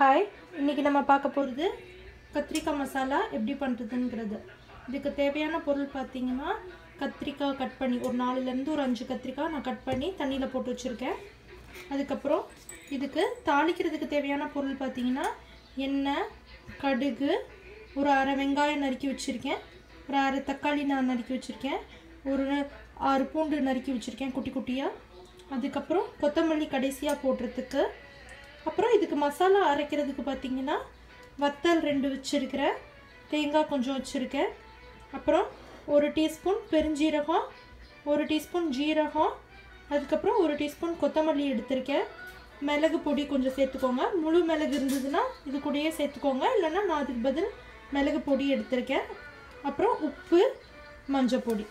hi இன்றைக்கி நம்ம பார்க்க போகிறது கத்திரிக்காய் மசாலா எப்படி பண்ணுறதுங்கிறது இதுக்கு தேவையான பொருள் பார்த்தீங்கன்னா கத்திரிக்காய் கட் பண்ணி ஒரு நாலுலேருந்து ஒரு அஞ்சு கத்திரிக்காய் நான் கட் பண்ணி தண்ணியில் போட்டு வச்சுருக்கேன் அதுக்கப்புறம் இதுக்கு தாளிக்கிறதுக்கு தேவையான பொருள் பார்த்தீங்கன்னா எண்ணெய் கடுகு ஒரு அரை வெங்காயம் நறுக்கி வச்சுருக்கேன் ஒரு அரை தக்காளி நான் நறுக்கி வச்சுருக்கேன் ஒரு ஆறு பூண்டு நறுக்கி வச்சுருக்கேன் குட்டி குட்டியாக அதுக்கப்புறம் கொத்தமல்லி கடைசியாக போடுறதுக்கு அப்புறம் இதுக்கு மசாலா அரைக்கிறதுக்கு பார்த்தீங்கன்னா வத்தல் ரெண்டு வச்சுருக்கிறேன் தேங்காய் கொஞ்சம் வச்சுருக்கேன் அப்புறம் ஒரு டீஸ்பூன் பெருஞ்சீரகம் ஒரு டீஸ்பூன் ஜீரகம் அதுக்கப்புறம் ஒரு டீஸ்பூன் கொத்தமல்லி எடுத்திருக்கேன் மிளகு பொடி கொஞ்சம் சேர்த்துக்கோங்க முழு மிளகு இருந்ததுன்னா இது கூடயே சேர்த்துக்கோங்க இல்லைன்னா நான் அதுக்கு பதில் மிளகு பொடி எடுத்திருக்கேன் அப்புறம் உப்பு மஞ்சள் பொடி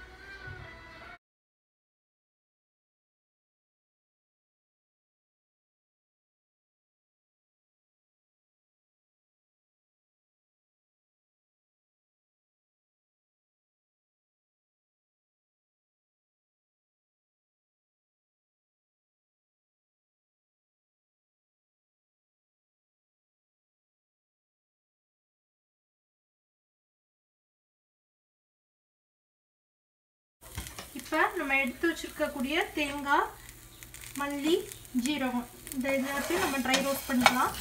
இப்போ நம்ம எடுத்து வச்சுருக்கக்கூடிய தேங்காய் மல்லி ஜீரகம் இந்த எல்லாத்தையும் நம்ம ட்ரை ரோஸ்ட் பண்ணிக்கலாம்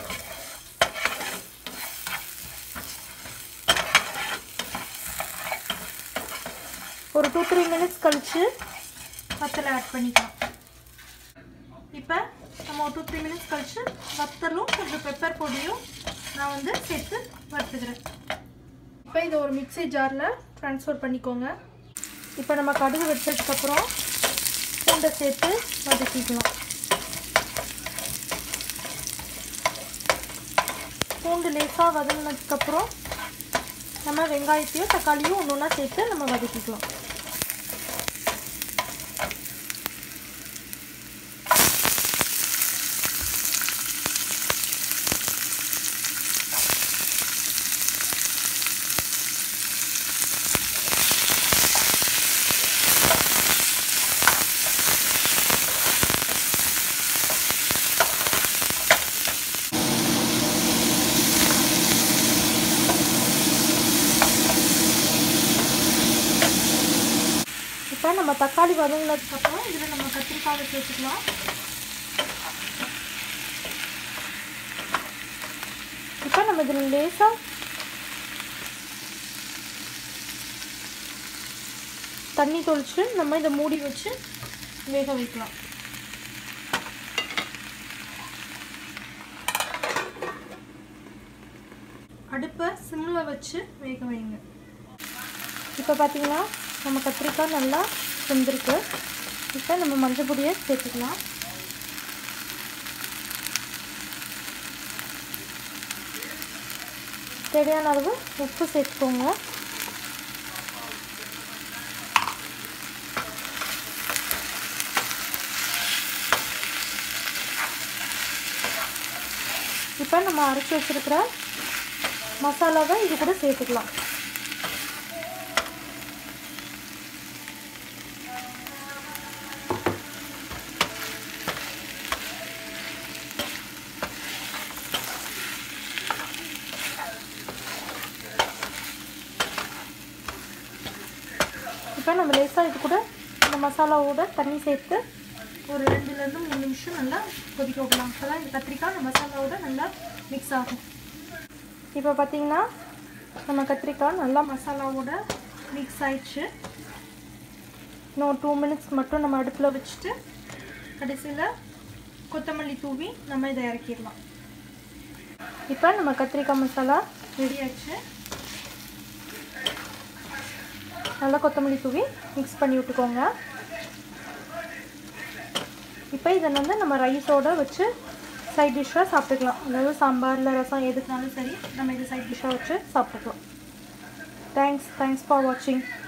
ஒரு டூ த்ரீ மினிட்ஸ் கழித்து வத்தலை ஆட் பண்ணிக்கலாம் இப்போ நம்ம ஒரு டூ த்ரீ மினிட்ஸ் கழித்து வத்தலும் கொஞ்சம் பெப்பர் பொடியும் நான் வந்து சேர்த்து வறுத்துக்கிறேன் இப்போ இதை ஒரு மிக்ஸி ஜாரில் ட்ரான்ஸ்ஃபர் பண்ணிக்கோங்க இப்போ நம்ம கடுகு வச்சதுக்கப்புறம் பூண்டை சேர்த்து வதக்கிக்கலாம் பூண்டு லேசாக வதங்கினதுக்கப்புறம் நம்ம வெங்காயத்தையும் தக்காளியும் ஒன்று ஒன்றா சேர்த்து நம்ம வதக்கிக்கலாம் இப்போ நம்ம தக்காளி வதங்கினதுக்கப்புறம் இதில் நம்ம கத்திரிக்காவை சேர்த்துக்கலாம் இப்போ நம்ம இதில் லேசாக தண்ணி தொளிச்சு நம்ம இதை மூடி வச்சு வேக வைக்கலாம் அடுப்பை சிம்மில் வச்சு வேக வைங்க இப்போ பார்த்தீங்கன்னா நம்ம கத்திரிக்காய் நல்லா வெந்திருக்கு இப்போ நம்ம மஞ்சள் பொடியை சேர்த்துக்கலாம் தேவையான அளவு உப்பு சேர்த்துக்கோங்க இப்போ நம்ம அரைச்சி வச்சுருக்கிற மசாலாவை இது கூட சேர்த்துக்கலாம் இப்போ நம்ம லேசாக இது கூட இந்த மசாலாவோட தண்ணி சேர்த்து ஒரு ரெண்டுலேருந்து மூணு நிமிஷம் நல்லா கொதிக்க விடலாம் அப்போ தான் இந்த கத்திரிக்காய் இந்த மசாலாவோட நல்லா மிக்ஸ் ஆகும் இப்போ பார்த்தீங்கன்னா நம்ம கத்திரிக்காய் நல்லா மசாலாவோட மிக்ஸ் ஆயிடுச்சு இன்னும் டூ மினிட்ஸ் மட்டும் நம்ம அடுப்பில் வச்சுட்டு கடைசியில் கொத்தமல்லி தூவி நம்ம இதை இறக்கிடலாம் இப்போ நம்ம கத்திரிக்காய் மசாலா ரெடி ஆயிடுச்சு நல்லா கொத்தமல்லி தூவி மிக்ஸ் பண்ணி விட்டுக்கோங்க இப்போ இதை வந்து நம்ம ரைஸோடு வச்சு சைட் டிஷ்ஷாக சாப்பிட்டுக்கலாம் அதாவது சாம்பாரில் ரசம் எதுக்குனாலும் சரி நம்ம இது சைட் டிஷ்ஷாக வச்சு சாப்பிட்டுக்கலாம் தேங்க்ஸ் தேங்க்ஸ் ஃபார் வாட்சிங்